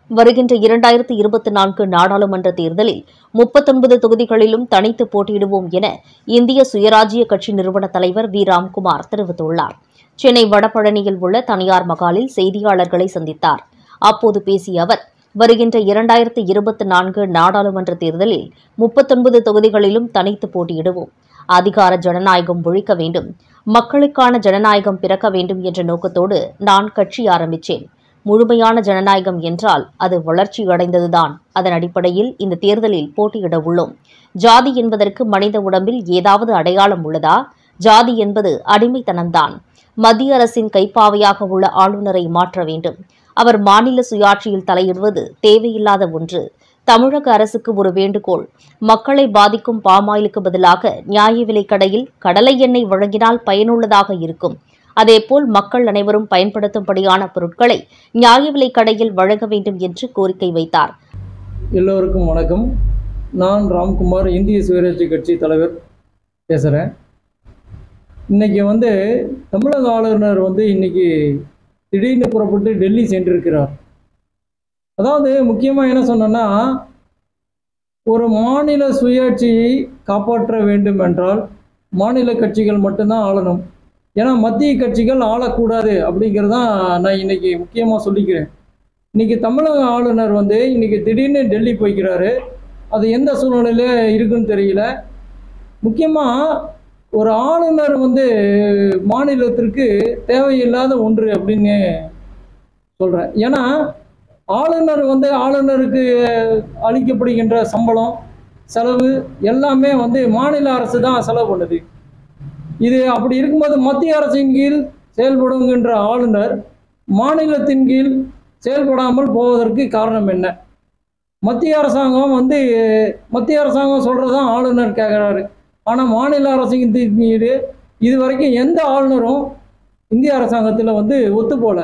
வருகின்ற இரண்டாயிரத்து இருபத்தி நான்கு நாடாளுமன்ற தேர்தலில் முப்பத்தொன்பது தொகுதிகளிலும் தனித்து போட்டியிடுவோம் என இந்திய சுயராஜ்ய கட்சி நிறுவன தலைவர் வி ராம்குமார் தெரிவித்துள்ளார் சென்னை வடபழனியில் உள்ள தனியார் மகாலில் செய்தியாளர்களை சந்தித்தார் அப்போது பேசிய அவர் வருகின்ற இரண்டாயிரத்து இருபத்தி நான்கு நாடாளுமன்ற தேர்தலில் முப்பத்தொன்பது தொகுதிகளிலும் தனித்து போட்டியிடுவோம் அதிகார ஜனநாயகம் ஒழிக்க வேண்டும் மக்களுக்கான ஜனநாயகம் பிறக்க வேண்டும் என்ற நோக்கத்தோடு நான் கட்சி ஆரம்பித்தேன் முழுமையான ஜனநாயகம் என்றால் அது வளர்ச்சி அடைந்ததுதான் அதன் அடிப்படையில் இந்த தேர்தலில் போட்டியிட உள்ளோம் ஜாதி என்பதற்கு மனித உடம்பில் ஏதாவது அடையாளம் உள்ளதா ஜாதி என்பது அடிமைத்தனம்தான் மத்திய அரசின் கைப்பாவையாக உள்ள ஆளுநரை மாற்ற வேண்டும் அவர் மாநில சுயாட்சியில் தலையிடுவது தேவையில்லாத ஒன்று தமிழக அரசுக்கு ஒரு வேண்டுகோள் மக்களை பாதிக்கும் பாமாயிலுக்கு பதிலாக நியாய விலைக் கடையில் கடலை எண்ணெய் வழங்கினால் பயனுள்ளதாக இருக்கும் அதேபோல் மக்கள் அனைவரும் பயன்படுத்தும்படியான பொருட்களை நியாய விலைக் கடையில் வழங்க வேண்டும் என்று கோரிக்கை வைத்தார் எல்லோருக்கும் வணக்கம் நான் ராம்குமார் இந்திய சுயராட்சி கட்சி தலைவர் பேசுகிறேன் இன்னைக்கு வந்து தமிழக ஆளுநர் வந்து இன்னைக்கு திடீர்னு புறப்பட்டு டெல்லி சென்றிருக்கிறார் அதாவது முக்கியமாக என்ன சொன்னேன்னா ஒரு மாநில சுயாட்சியை காப்பாற்ற வேண்டும் என்றால் மாநில கட்சிகள் மட்டும்தான் ஆளணும் ஏன்னா மத்திய கட்சிகள் ஆளக்கூடாது அப்படிங்கிறதான் நான் இன்னைக்கு முக்கியமாக சொல்லிக்கிறேன் இன்னைக்கு தமிழக ஆளுநர் வந்து இன்னைக்கு திடீர்னு டெல்லி போய்க்கிறாரு அது எந்த சூழ்நிலையில இருக்குன்னு தெரியல முக்கியமாக ஒரு ஆளுநர் வந்து மாநிலத்திற்கு தேவையில்லாத ஒன்று அப்படின்னு சொல்கிறேன் ஏன்னா ஆளுநர் வந்து ஆளுநருக்கு அளிக்கப்படுகின்ற சம்பளம் செலவு எல்லாமே வந்து மாநில அரசு தான் செலவு பண்ணுது இது அப்படி இருக்கும்போது மத்திய அரசின் கீழ் செயல்படுகின்ற ஆளுநர் மாநிலத்தின் கீழ் செயல்படாமல் போவதற்கு காரணம் என்ன மத்திய அரசாங்கம் வந்து மத்திய அரசாங்கம் சொல்கிறதான் ஆளுநர் கேட்குறாரு ஆனால் மாநில அரசின் மீது இது வரைக்கும் எந்த ஆளுநரும் இந்திய அரசாங்கத்தில் வந்து ஒத்து போல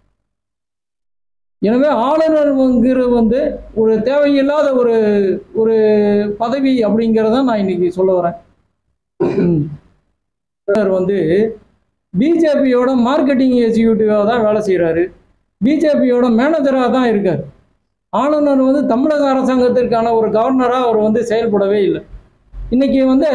எனவே ஆளுநர்ங்கிறது வந்து ஒரு தேவையில்லாத ஒரு ஒரு பதவி அப்படிங்கிறத நான் இன்னைக்கு சொல்ல வரேன் ம். ஆளுநர் வந்து பிஜேபியோட மார்க்கெட்டிங் எக்ஸிக்யூட்டிவாக தான் வேலை செய்கிறாரு பிஜேபியோட மேனேஜராக தான் இருக்கார் ஆளுநர் வந்து தமிழக அரசாங்கத்திற்கான ஒரு கவர்னராக அவர் வந்து செயல்படவே இல்லை இன்னைக்கு வந்து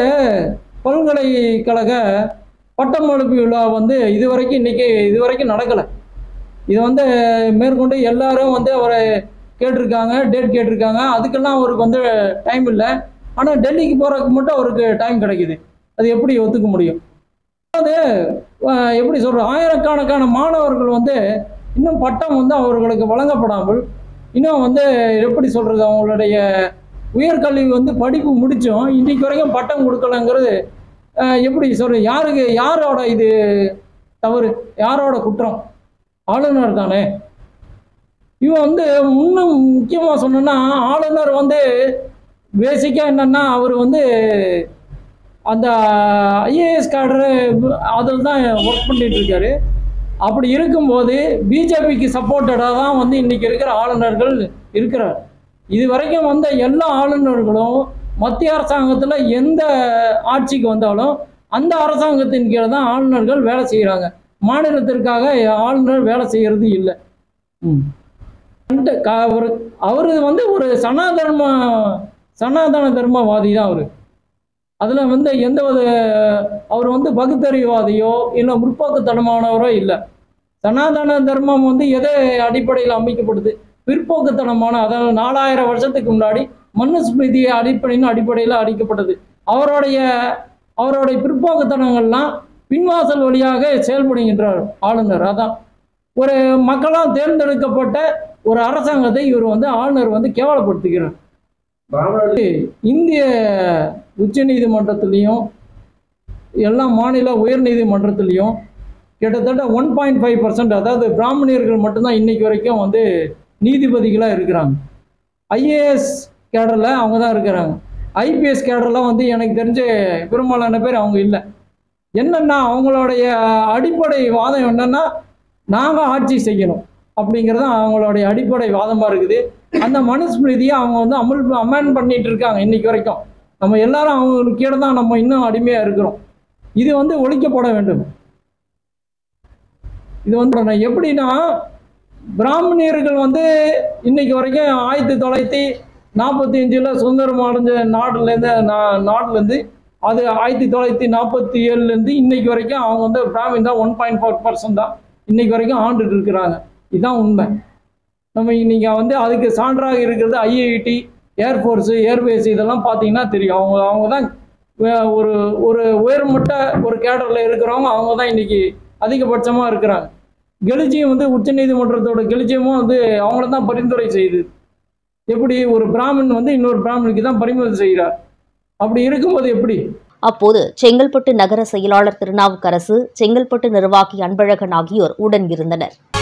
பல்கலைக்கழக பட்டமளிப்பு விழா வந்து இதுவரைக்கும் இன்னைக்கு இதுவரைக்கும் நடக்கலை இது வந்து மேற்கொண்டு எல்லாரும் வந்து அவரை கேட்டிருக்காங்க டேட் கேட்டிருக்காங்க அதுக்கெல்லாம் அவருக்கு வந்து டைம் இல்லை ஆனால் டெல்லிக்கு போகிறதுக்கு மட்டும் அவருக்கு டைம் கிடைக்குது அது எப்படி ஒத்துக்க முடியும் அது அஹ், எப்படி சொல்ற ஆயிரக்கணக்கான மாணவர்கள் வந்து இன்னும் பட்டம் வந்து அவர்களுக்கு வழங்கப்படாமல் இன்னும் வந்து எப்படி சொல்றது அவங்களுடைய உயர்கல்வி வந்து படிப்பு முடிச்சும் இன்னைக்கு வரைக்கும் பட்டம் கொடுக்கலங்கிறது அஹ், எப்படி சொல்றது யாருக்கு யாரோட இது தவறு யாரோட குற்றம் ஆளுநர் தானே இவன் வந்து இன்னும் முக்கியமாக சொன்னோன்னா ஆளுநர் வந்து பேசிக்காக என்னன்னா அவர் வந்து அந்த ஐஏஎஸ் கார்டரு அதில் தான் ஒர்க் பண்ணிட்டு இருக்காரு அப்படி இருக்கும்போது பிஜேபிக்கு சப்போர்ட்டடாக தான் வந்து இன்னைக்கு இருக்கிற ஆளுநர்கள் இருக்கிறார் இது வரைக்கும் வந்த எல்லா ஆளுநர்களும் மத்திய அரசாங்கத்தில் எந்த ஆட்சிக்கு வந்தாலும் அந்த அரசாங்கத்தின் கீழே தான் ஆளுநர்கள் வேலை செய்கிறாங்க மாநிலத்திற்காக ஆளுநர் வேலை செய்கிறது இல்லை ம் அந்த க- அவர் அவர் வந்து ஒரு சனாதர்ம சனாதன தர்மவாதி தான் அவர் அதில் வந்து எந்த ஒரு அவர் வந்து பகுத்தறிவாதியோ இல்லை முற்போக்குத்தனமானவரோ இல்லை சனாதன தர்மம் வந்து எதை அடிப்படையில் அமைக்கப்படுது பிற்போக்குத்தனமான அதாவது நாலாயிரம் வருஷத்துக்கு முன்னாடி மனுஸ்மிருதி அடிப்படையின் அடிப்படையில் அடிக்கப்பட்டது அவருடைய அவருடைய பிற்போக்குத்தனங்கள்லாம் பின்வாசல் வழியாக செயல்படுகின்றார் ஆளுநர் அதான் ஒரு மக்களால் தேர்ந்தெடுக்கப்பட்ட ஒரு அரசாங்கத்தை இவர் வந்து ஆளுநர் வந்து கேவலப்படுத்துகிறார் இந்திய உச்ச நீதிமன்றத்திலையும் எல்லா மாநில உயர் நீதிமன்றத்திலையும் கிட்டத்தட்ட ஒன் பாயிண்ட் ஃபைவ் பர்சன்ட் அதாவது பிராமணியர்கள் மட்டும்தான் இன்னைக்கு வரைக்கும் வந்து நீதிபதிகளாக இருக்கிறாங்க ஐஏஎஸ் கேடரில் அவங்க தான் இருக்கிறாங்க ஐபிஎஸ் கேடர்லாம் வந்து எனக்கு தெரிஞ்ச பெரும்பாலான பேர் அவங்க இல்லை என்னன்னா அவங்களுடைய அடிப்படை வாதம் என்னன்னா நாங்கள் ஆட்சி செய்யணும் அப்படிங்கிறது தான் அவங்களுடைய அடிப்படை வாதமாக இருக்குது அந்த மனுஸ்மிருதியை அவங்க வந்து அமல் அமெண்ட் பண்ணிட்டு இருக்காங்க இன்னைக்கு வரைக்கும் நம்ம எல்லாரும் அவங்களுக்கு கீழே தான் நம்ம இன்னும் அடிமையாக இருக்கிறோம் இது வந்து ஒழிக்கப்பட வேண்டும் இது வந்து நான் எப்படின்னா பிராமணியர்கள் வந்து இன்னைக்கு வரைக்கும் ஆயிரத்தி தொள்ளாயிரத்தி நாற்பத்தி அஞ்சில் சுதந்திரம் அடைஞ்ச நாட்டிலேருந்து நாட்டிலேருந்து அது ஆயிரத்தி தொள்ளாயிரத்தி நாற்பத்தி ஏழுலேருந்து இன்னைக்கு வரைக்கும் அவங்க வந்து பிராமின் தான் ஒன் பாயிண்ட் ஃபோர் பர்சன்ட் தான் இன்னைக்கு வரைக்கும் ஆண்டுட்டு இருக்கிறாங்க இதுதான் உண்மை நம்ம இன்னைக்கு வந்து அதுக்கு சான்றாக இருக்கிறது ஐஐடி ஏர்ஃபோர்ஸு ஏர்வேஸ் இதெல்லாம் பார்த்தீங்கன்னா தெரியும் அவங்க அவங்க தான் வே- ஒரு ஒரு உயர்மட்ட ஒரு கேடரில் இருக்கிறவங்க அவங்க தான் இன்னைக்கு அதிகபட்சமாக இருக்கிறாங்க கெலிஜியம் வந்து உச்சநீதிமன்றத்தோட கெலிஜியமும் வந்து அவங்கள தான் பரிந்துரை செய்யுது எப்படி ஒரு பிராமணன் வந்து இன்னொரு பிராமணுக்கு தான் பரிந்துரை செய்கிறார் அப்படி இருக்கும்போது எப்படி அப்போது செங்கல்பட்டு நகர செயலாளர் திருநாவுக்கரசு செங்கல்பட்டு நிர்வாகி அன்பழகன் ஆகியோர் உடன் இருந்தனர்